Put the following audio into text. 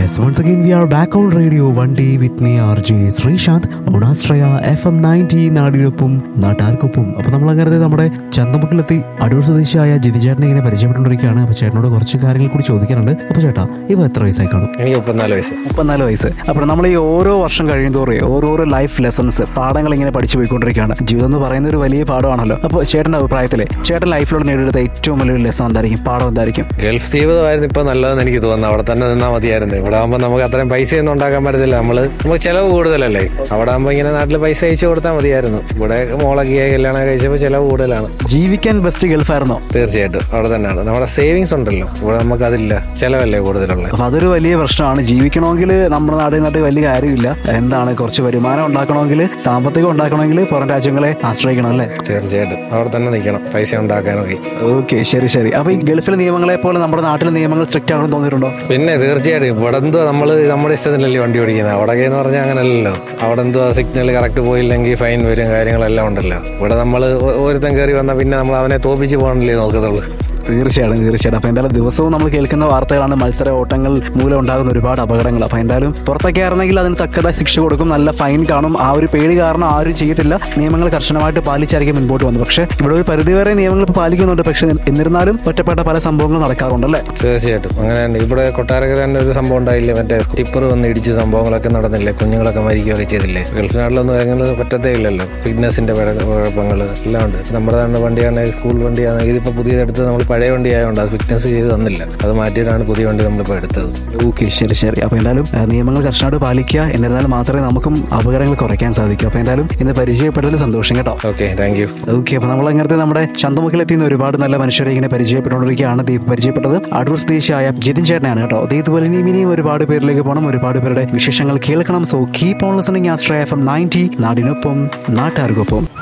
Yes, once again we are back on radio one day with me RJ Sreesanth on Astraya FM 90 നാടിനൊപ്പം നാട്ടാർക്കൊപ്പം അപ്പൊ നമ്മൾ അങ്ങനെ നമ്മുടെ ചന്തമുക്കിലെത്തി അടൂർ സ്വദേശിയായ ജിതിചേട്ടനെ ഇങ്ങനെ പരിചയപ്പെട്ടുകൊണ്ടിരിക്കുകയാണ് അപ്പൊ ചേട്ടനോട് കുറച്ച് കാര്യങ്ങൾ കൂടി ചോദിക്കാനുണ്ട് അപ്പൊ ചേട്ടാ ഇവ എത്ര വയസ്സായി കാണും എനിക്ക് മുപ്പത്തിനാല് വയസ്സ് മുപ്പത്തിനാല് വയസ്സ് അപ്പോൾ നമ്മൾ ഈ ഓരോ വർഷം കഴിയുന്തോറും ഓരോരോ ലൈഫ് ലെസൺസ് പാഠങ്ങൾ ഇങ്ങനെ പഠിച്ചു പോയിക്കൊണ്ടിരിക്കുകയാണ് ജീവിതം എന്ന് പറയുന്ന ഒരു വലിയ പാഠമാണല്ലോ അപ്പോൾ ചേട്ടൻ്റെ അഭിപ്രായത്തിൽ ചേട്ടൻ ലൈഫിലൂടെ നേടിയെടുത്ത ഏറ്റവും വലിയൊരു ലെസൺ എന്തായിരിക്കും പാഠം എന്തായിരിക്കും ഗൾഫ് ജീവിതമായിരുന്നു ഇപ്പൊ നല്ലതെന്ന് എനിക്ക് തോന്നുന്നു അവിടെ തന്നെ നിന്നാൽ മതിയായിരുന്നു ഇവിടെ ആകുമ്പോൾ നമുക്ക് അത്രയും പൈസയൊന്നും ഉണ്ടാക്കാൻ പറ്റത്തില്ല നമ്മള് നമുക്ക് ചെലവ് കൂടുതലല്ലേ അവിടെ ആകുമ്പോൾ ഇങ്ങനെ നാട്ടിൽ പൈസ അയച്ചു കൊടുത്താൽ മതിയായിരുന്നു ഇവിടെ മോളൊക്കെ ആയി കല്യാണം കഴിച്ചപ്പോൾ ചെലവ് കൂടുതലാണ് ജീവിക്കാൻ ബെസ്റ്റ് ഗൾഫായിരുന്നോ തീർച്ചയായിട്ടും അവിടെ തന്നെയാണ് നമ്മുടെ സേവിങ്സ് ഉണ്ടല്ലോ ഇവിടെ നമുക്ക് അതില്ല ചെലവല്ലേ കൂടുതലുള്ളത് അപ്പൊ അതൊരു വലിയ പ്രശ്നമാണ് ജീവിക്കണമെങ്കിൽ നമ്മുടെ നാടിൽ നാട്ടിൽ വലിയ കാര്യമില്ല എന്താണ് കുറച്ച് വരുമാനം ഉണ്ടാക്കണമെങ്കിൽ സാമ്പത്തികം ഉണ്ടാക്കണമെങ്കിൽ പുറം രാജ്യങ്ങളെ ആശ്രയിക്കണം അല്ലേ തീർച്ചയായിട്ടും അവിടെ തന്നെ നിൽക്കണം പൈസ ഉണ്ടാക്കാനൊക്കെ ഓക്കെ ശരി ശരി അപ്പൊ ഈ ഗൾഫിലെ നിയമങ്ങളെ പോലെ നമ്മുടെ നാട്ടിലെ നിയമങ്ങൾ സ്ട്രിക്റ്റ് ആണെന്ന് തോന്നിയിട്ടുണ്ടോ പിന്നെ തീർച്ചയായിട്ടും ഇവിടെ എന്തോ നമ്മൾ നമ്മുടെ ഇഷ്ടത്തിലല്ലേ വണ്ടി ഓടിക്കുന്നത് അവിടെ എന്ന് പറഞ്ഞാൽ അങ്ങനല്ലല്ലോ അവിടെ എന്തോ സിഗ്നൽ കറക്റ്റ് പോയില്ലെങ്കിൽ ഫൈൻ വരും കാര്യങ്ങളെല്ലാം ഉണ്ടല്ലോ ഇവിടെ നമ്മൾ ഒരുത്തൻ കയറി വന്നാൽ പിന്നെ നമ്മൾ അവനെ തോപ്പിച്ച് പോകണല്ലേ നോക്കത്തുള്ളൂ തീർച്ചയായിട്ടും തീർച്ചയായിട്ടും അപ്പൊ എന്തായാലും ദിവസവും നമ്മൾ കേൾക്കുന്ന വാർത്തകളാണ് മത്സര ഓട്ടങ്ങൾ മൂലം ഉണ്ടാകുന്ന ഒരുപാട് അപകടങ്ങൾ അപ്പൊ എന്തായാലും പുറത്തൊക്കെ ആയിരുന്നെങ്കിൽ അതിന് തക്കതായ ശിക്ഷ കൊടുക്കും നല്ല ഫൈൻ കാണും ആ ഒരു പേടി കാരണം ആരും ചെയ്യത്തില്ല നിയമങ്ങൾ കർശനമായിട്ട് പാലിച്ചായിരിക്കും മുൻപോട്ട് വന്നത് പക്ഷേ ഇവിടെ ഒരു പരിധിവരെ നിയമങ്ങൾ ഇപ്പോൾ പാലിക്കുന്നുണ്ട് പക്ഷേ എന്നിരുന്നാലും ഒറ്റപ്പെട്ട പല സംഭവങ്ങളും നടക്കാറുണ്ടല്ലേ തീർച്ചയായിട്ടും അങ്ങനെ തന്നെ ഇവിടെ കൊട്ടാരക്കര തന്നെ ഒരു സംഭവം ഉണ്ടായില്ലേ മറ്റേ ടിപ്പർ വന്ന് ഇടിച്ച സംഭവങ്ങളൊക്കെ നടന്നില്ലേ കുഞ്ഞുങ്ങളൊക്കെ മരിക്കുകയൊക്കെ ചെയ്തില്ലേ ഗൾഫ് നാട്ടിലൊന്നും ഇറങ്ങുന്നത് പറ്റത്തേ ഇല്ലല്ലോ ഫിറ്റ്നസിന്റെ കുഴപ്പങ്ങൾ എല്ലാം ഉണ്ട് നമ്മുടെ തന്നെ വണ്ടിയാണ് സ്കൂൾ വണ്ടിയാണ് ഇതിപ്പോ പുതിയതെടുത്ത് നമ്മൾ പഴയ വണ്ടി ആയതുകൊണ്ട് അത് ഫിറ്റ്നസ് ചെയ്ത് തന്നില്ല അത് മാറ്റിയിട്ടാണ് പുതിയ വണ്ടി നമ്മളിപ്പോൾ എടുത്തത് ഓക്കെ ശരി ശരി അപ്പൊ എന്തായാലും ആ, നിയമങ്ങൾ കർശനമായിട്ട് പാലിക്കുക എന്നിരുന്നാലും മാത്രമേ നമുക്കും അപകടങ്ങൾ കുറയ്ക്കാൻ സാധിക്കൂ അപ്പൊ എന്തായാലും ഇന്ന് പരിചയപ്പെട്ടതിൽ സന്തോഷം കേട്ടോ ഓക്കെ താങ്ക് യു ഓക്കെ അപ്പൊ നമ്മൾ അങ്ങനത്തെ നമ്മുടെ ചന്തമുക്കിലെത്തിയുന്ന ഒരുപാട് നല്ല മനുഷ്യരെ ഇങ്ങനെ പരിചയപ്പെട്ടുകൊണ്ടിരിക്കുകയാണ് ദീപ് പരിചയപ്പെട്ടത് അടൂർ സ്വദേശിയായ ജിതിൻ ചേട്ടനാണ് കേട്ടോ ദേ ഇതുപോലെ ഇനിയും ഇനിയും ഒരുപാട് പേരിലേക്ക് പോകണം ഒരുപാട് പേരുടെ വിശേഷങ്ങൾ കേൾക്കണം സോ കീപ് ഓൺ ലിസണിങ് ആസ്ട്രയ എഫ് എം നയൻറ്റി നാടിനൊപ്പം നാട്ടുകാർക്കൊപ്പം